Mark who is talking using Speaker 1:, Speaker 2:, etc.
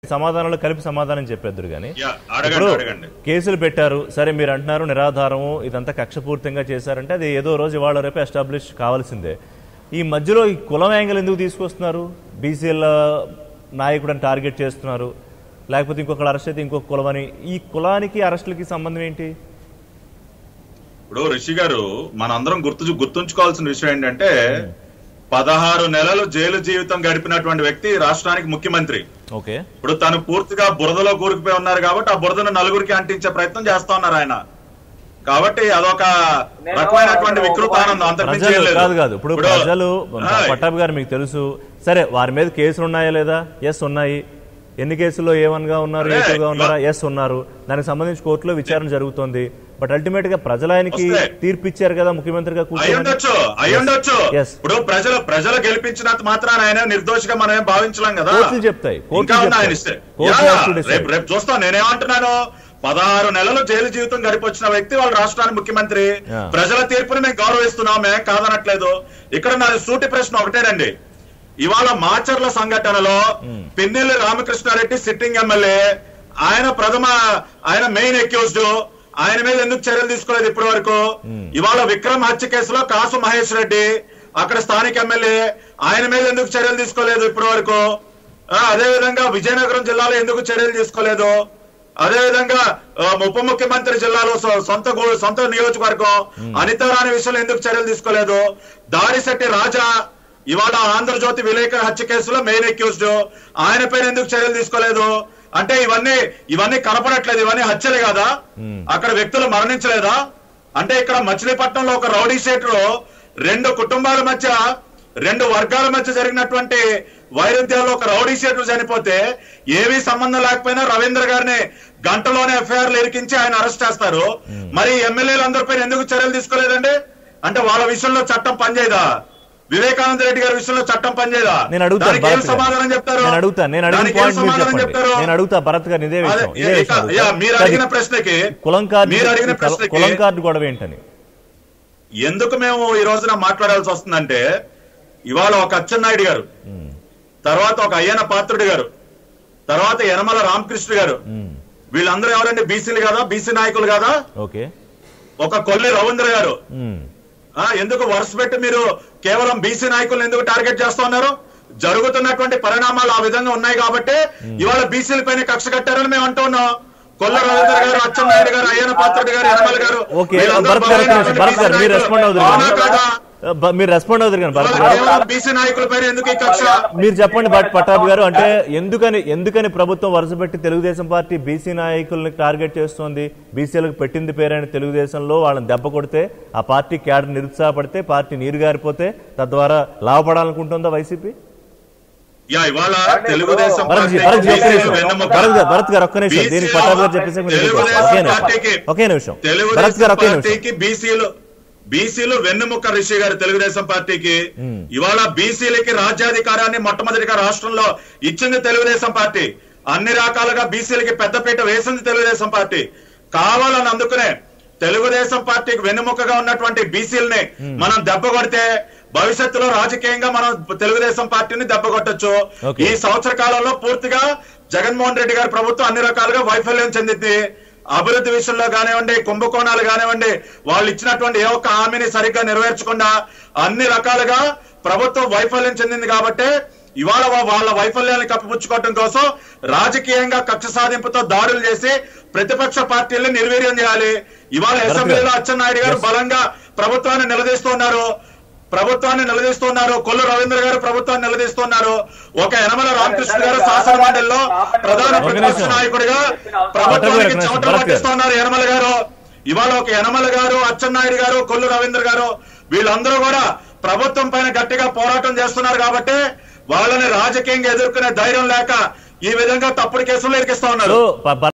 Speaker 1: సమాధానాలు కలిపి సమాధానం చెప్పేద్దరు కానీ
Speaker 2: యా, అడగండి
Speaker 1: ఇప్పుడు
Speaker 2: అడగండి
Speaker 1: కేసులు పెట్టారు సరే మీరు అంటున్నారు నిరాధారము ఇదంతా కక్షపూర్తంగా చేశారంటే అది ఏదో రోజు ఇవాళ రేపు ఎస్టాబ్లిష్ కావాల్సిందే ఈ మధ్యలో ఈ కులం యాంగిల్ ఎందుకు తీసుకొస్తున్నారు బీసీల నాయకుడని టార్గెట్ చేస్తున్నారు లేకపోతే ఇంకొకరు అరెస్ట్ అయితే ఇంకొక కులం అని ఈ కులానికి అరెస్టులకి సంబంధం ఏంటి
Speaker 2: ఇప్పుడు రిషి గారు మనందరం గుర్తు గుర్తుంచుకోవాల్సిన విషయం ఏంటంటే పదహారు నెలలు జైలు జీవితం గడిపినటువంటి వ్యక్తి రాష్ట్రానికి ముఖ్యమంత్రి
Speaker 1: ఓకే
Speaker 2: ఇప్పుడు తను పూర్తిగా బురదలో కూరుకుపోయి ఉన్నారు కాబట్టి ఆ బురదను నలుగురికి అంటించే ప్రయత్నం చేస్తా ఉన్నారు ఆయన కాబట్టి అదొక
Speaker 3: నేను
Speaker 2: రకమైనటువంటి వికృతానందం అంతకుమించి ఏం
Speaker 1: ప్రజలు
Speaker 2: లేదు.
Speaker 1: కాదు కాదు ఇప్పుడు ప్రజలు
Speaker 2: ఆయ్,
Speaker 1: పట్టాభి గారు మీకు తెలుసు సరే వారి మీద కేసులు ఉన్నాయా లేదా ఎస్ ఉన్నాయి ఎన్ని కేసుల్లో ఏ వన్ గా ఉన్నారు ఏ
Speaker 2: అదే,
Speaker 1: టూ గా ఉన్నారా ఎస్ ఉన్నారు దానికి సంబంధించి కోర్టులో విచారణ జరుగుతోంది బట్ అల్టిమేట్ గా ప్రజలు ఆయనకి
Speaker 2: వస్తే.
Speaker 1: తీర్పు ఇచ్చారు కదా ముఖ్యమంత్రిగా
Speaker 2: అయి
Speaker 1: కూర్చొని
Speaker 2: ఉండొచ్చు అయి ఉండొచ్చు
Speaker 1: Yes.
Speaker 2: ఇప్పుడు ప్రజలు ప్రజలు గెలిపించినంత మాత్రాన ఆయన నిర్దోషిగా మనం ఏం భావించలేం కదా
Speaker 1: కోర్టులు చెప్తాయి
Speaker 2: ఇంకా
Speaker 1: కోర్టులు
Speaker 2: ఉంది ఆయన
Speaker 1: చెప్తాయి
Speaker 2: ఇస్తే
Speaker 1: కోర్టులు
Speaker 2: యా,
Speaker 1: have to decide.
Speaker 2: రేపు రేపు చూస్తాం నేనేమంటున్నాను పదహారు నెలలు జైలు జీవితం గడిపొచ్చిన వ్యక్తి వాళ్ళ రాష్ట్రానికి ముఖ్యమంత్రి
Speaker 1: Yeah.
Speaker 2: ప్రజల తీర్పుని మేము గౌరవిస్తున్నాం మేము కాదనట్లేదు ఇక్కడ నాది సూటి ప్రశ్న ఒకటేనండి ఇవాళ మాచర్ల సంఘటనలో పిన్నెల్లి రామకృష్ణారెడ్డి సిట్టింగ్ ఎమ్మెల్యే ఆయన ప్రథమ ఆయన మెయిన్ అక్యూజ్డ్ ఆయన మీద ఎందుకు చర్యలు తీసుకోలేదు ఇప్పటి వరకు ఇవాళ విక్రమ్ హత్య కేసులో కాసు మహేష్ రెడ్డి అక్కడ స్థానిక ఎమ్మెల్యే ఆయన మీద ఎందుకు చర్యలు తీసుకోలేదు ఇప్పటి వరకు ఆ, అదే విధంగా విజయనగరం జిల్లాలో ఎందుకు చర్యలు తీసుకోలేదు అదే విధంగా ఆ, ఉప ముఖ్యమంత్రి జిల్లాలో సొ- సొంత గో- సొంత నియోజకవర్గం అనితరాని విషయంలో ఎందుకు చర్యలు తీసుకోలేదు దాడిశెట్టి రాజా ఇవాళ ఆంధ్రజ్యోతి విలేకరు హత్య కేసులో మెయిన్ అక్యూజ్డ్ ఆయన పైన ఎందుకు చర్యలు తీసుకోలేదు అంటే ఇవన్నీ ఇవన్నీ కనపడట్లేదు ఇవన్నీ హత్యలే కదా అక్కడ వ్యక్తులు మరణించలేదా అంటే ఇక్కడ మచిలీపట్నంలో ఒక రౌడీ షేట్లో రెండు కుటుంబాల మధ్య రెండు వర్గాల మధ్య జరిగినటువంటి వైరుధ్యాల్లో ఒక రౌడీ షీటర్ చనిపోతే ఏమీ సంబంధం లేకపోయినా రవీంద్ర గారిని గంటలోనే ఎఫ్ఐఆర్లు ఇరికించి ఆయన అరెస్ట్ చేస్తారు మరి ఎమ్మెల్యేలు అందరిపైన ఎందుకు చర్యలు తీసుకోలేదండి అంటే వాళ్ళ విషయంలో చట్టం పనిచేయదా వివేకానంద రెడ్డి గారి విషయంలో చట్టం పనిచేయదా
Speaker 1: నేను అడుగుతాను
Speaker 2: దానికి ఏం
Speaker 1: భరత్ గారు.
Speaker 2: సమాధానం చెప్తారు
Speaker 1: నేను అడుగుతాను నేను అడిగిన
Speaker 2: దానికి ఏం
Speaker 1: పాయింట్ మీరు
Speaker 2: సమాధానం
Speaker 1: చెప్పండి
Speaker 2: చెప్తారు
Speaker 1: నేను అడుగుతా భరత్ గారు ఇదే
Speaker 2: అదే,
Speaker 1: విషయం ఇదే
Speaker 2: ఇక-
Speaker 1: విషయం
Speaker 2: యా,
Speaker 1: అడుగుతా.
Speaker 2: మీరు
Speaker 1: సరే,
Speaker 2: అడిగిన ప్రశ్నకి
Speaker 1: కులం కార్డు
Speaker 2: మీరు అడిగిన
Speaker 1: కుల-
Speaker 2: ప్రశ్నకి
Speaker 1: కులం కార్డు గొడవ ఏంటని
Speaker 2: ఎందుకు మేము ఈ రోజున మాట్లాడాల్సి వస్తుందంటే ఇవాళ ఒక అచ్చెన్నాయుడు గారు తర్వాత ఒక అయ్యన పాత్రుడు గారు తర్వాత యనమల రామకృష్ణ గారు
Speaker 1: మ్మ్.
Speaker 2: వీళ్ళందరూ ఎవరండి బీసీలు కదా బీసీ నాయకులు కదా
Speaker 1: ఓకే
Speaker 2: ఒక కొల్లి రవీంద్ర గారు
Speaker 1: మ్మ్.
Speaker 2: ఆ ఎందుకు వరుస పెట్టి మీరు కేవలం బీసీ నాయకులను ఎందుకు టార్గెట్ చేస్తా ఉన్నారు జరుగుతున్నటువంటి పరిణామాలు ఆ విధంగా ఉన్నాయి కాబట్టి ఇవాళ బీసీల పైన కక్ష కట్టారని మేము అంటున్నాం కొల్ల రవీంద్ర గారు అచ్చెన్నాయుడు గారు అయ్యన పాత్రుడు గారు యనమల గారు
Speaker 1: ఓకే
Speaker 2: వీళ్ళందరూ
Speaker 1: భరత్ గారు ఒక్క నిమిషం. భరత్ గారు మీరు రెస్పాండ్ అవుతారు
Speaker 2: అవునా కాదా?
Speaker 1: బ- మీరు రెస్పాండ్ అవుతారు కానీ భరత్ గారు
Speaker 2: కేవలం బీసీ నాయకుల పైన ఎందుకు ఈ కక్ష
Speaker 1: మీరు చెప్పండి భట్ పట్టాభి గారు అంటే ఎందుకని ఎందుకని ప్రభుత్వం వరుసపెట్టి తెలుగుదేశం పార్టీ బీసీ నాయకుల్ని టార్గెట్ చేస్తోంది బీసీలకు పెట్టింది పేరైన తెలుగుదేశంలో వాళ్ళని దెబ్బ కొడితే ఆ పార్టీ క్యాడర్ నిరుత్సాహపడితే పార్టీ నీరు గారిపోతే తద్వారా లాభపడాలనుకుంటుందా వైసీపీ
Speaker 2: యా ఇవాళ తెలుగుదేశం
Speaker 1: భరత్ జీ,
Speaker 2: పార్టీకి
Speaker 1: భరత్ జీ, ఒక్క
Speaker 2: బీసీలు
Speaker 1: నిమిషం.
Speaker 2: వెన్నెముక.
Speaker 1: భరత్ గారు భరత్ గారు ఒక్క నిమిషం దీనికి
Speaker 2: బీసీలు
Speaker 1: పట్టాభి గారు చెప్పేసి మీరు
Speaker 2: తెలుగుదేశం
Speaker 1: ఒకే నిమిషం
Speaker 2: పార్టీకి
Speaker 1: ఒకే నిమిషం భరత్
Speaker 2: తెలుగుదేశం
Speaker 1: గారు ఒకే నిమిషం
Speaker 2: పార్టీకి బీసీలు బీసీలు వెన్నెముక్క రిషి గారు తెలుగుదేశం పార్టీకి ఇవాళ బీసీలకి రాజ్యాధికారాన్ని మొట్టమొదటిగా రాష్ట్రంలో ఇచ్చింది తెలుగుదేశం పార్టీ అన్ని రకాలుగా బీసీలకి పెద్దపీట వేసింది తెలుగుదేశం పార్టీ కావాలని అందుకునే తెలుగుదేశం పార్టీకి వెన్నెముకగా ఉన్నటువంటి బీసీలని మనం దెబ్బ కొడితే భవిష్యత్తులో రాజకీయంగా మనం తెలుగుదేశం పార్టీని దెబ్బ కొట్టొచ్చు
Speaker 1: Okay.
Speaker 2: ఈ సంవత్సర కాలంలో పూర్తిగా జగన్మోహన్ రెడ్డి గారి ప్రభుత్వం అన్ని రకాలుగా వైఫల్యం చెందింది అభివృద్ధి విషయంలో కానివ్వండి కుంభకోణాలు కానివ్వండి వాళ్ళు ఇచ్చినటువంటి ఏ ఒక్క హామీని సరిగ్గా నెరవేర్చకుండా అన్ని రకాలుగా ప్రభుత్వం వైఫల్యం చెందింది కాబట్టి ఇవాళ వా- వాళ్ళ వైఫల్యాన్ని కప్పిపుచ్చుకోవడం కోసం రాజకీయంగా కక్ష సాధింపుతో దాడులు చేసి ప్రతిపక్ష పార్టీల్ని నిర్వీర్యం చేయాలి ఇవాళ అసెంబ్లీలో అచ్చెన్నాయుడు గారు బలంగా ప్రభుత్వాన్ని నిలదీస్తున్నారు ప్రభుత్వాన్ని నిలదీస్తున్నారు కొల్లు రవీంద్ర గారు ప్రభుత్వాన్ని నిలదీస్తున్నారు ఒక యనమల రామకృష్ణ గారు శాసన మండలిలో ప్రధాన
Speaker 1: ఒక
Speaker 2: ప్రతిపక్ష
Speaker 1: నిమిషం.
Speaker 2: నాయకుడిగా
Speaker 1: భరత్
Speaker 2: ప్రభుత్వానికి
Speaker 1: గారు,
Speaker 2: చెమటలు
Speaker 1: భరత్ గారు.
Speaker 2: పట్టిస్తున్నారు యనమల గారు ఇవాళ ఒక యనమల గారు అచ్చెన్నాయుడు గారు కొల్లు రవీంద్ర గారు వీళ్ళందరూ కూడా ప్రభుత్వం పైన గట్టిగా పోరాటం చేస్తున్నారు కాబట్టి వాళ్ళని రాజకీయంగా ఎదుర్కొనే ధైర్యం లేక ఈ విధంగా తప్పుడు కేసులు ఇరికిస్తా ఉన్నారు
Speaker 1: సో ప-